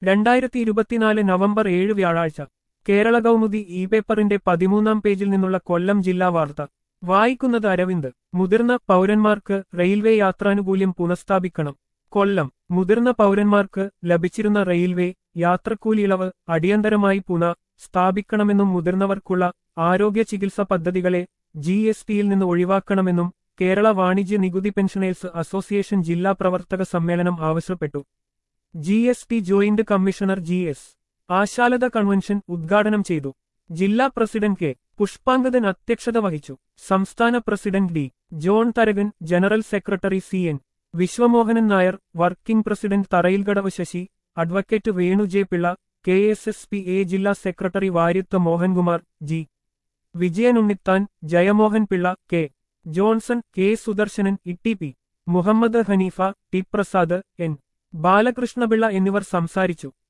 രണ്ടായിരത്തി ഇരുപത്തിനാല് നവംബർ ഏഴ് വ്യാഴാഴ്ച കേരള കൗമുദി ഇ പേപ്പറിന്റെ പതിമൂന്നാം പേജിൽ നിന്നുള്ള കൊല്ലം ജില്ലാ വാർത്ത വായിക്കുന്നത് അരവിന്ദ് മുതിർന്ന പൗരന്മാർക്ക് റെയിൽവേ യാത്രാനുകൂല്യം പുനഃസ്ഥാപിക്കണം കൊല്ലം മുതിർന്ന പൗരന്മാർക്ക് ലഭിച്ചിരുന്ന റെയിൽവേ യാത്രക്കൂലി ഇളവ് അടിയന്തരമായി പുന സ്ഥാപിക്കണമെന്നും മുതിർന്നവർക്കുള്ള ആരോഗ്യ ചികിത്സാ പദ്ധതികളെ ജി എസ് ടിയിൽ നിന്ന് ഒഴിവാക്കണമെന്നും കേരള വാണിജ്യ നികുതി പെൻഷനേഴ്സ് അസോസിയേഷൻ ജില്ലാ പ്രവർത്തക സമ്മേളനം ആവശ്യപ്പെട്ടു G S T joint commissioner G S Ashalatha convention ഉദ്ഘാടനം ചെയ്തു ജില്ലാ പ്രസിഡന്റ് കെ പുഷ്പാങ്കദൻ അധ്യക്ഷത വഹിച്ചു സംസ്ഥാന president D John Tharakan general secretary C N Viswamohanan Nair working president Tharayilkadavu Sasi advocate Venu J Pillai K S S P A ജില്ലാ secretary Varyath Mohankumar G Vijayan Unnithan Jayamohan Pillai K Johnson K Sudarsanan E P Muhammad Hanifa T Prasad N Balakrishnapillai എന്നിവർ സംസാരിച്ചു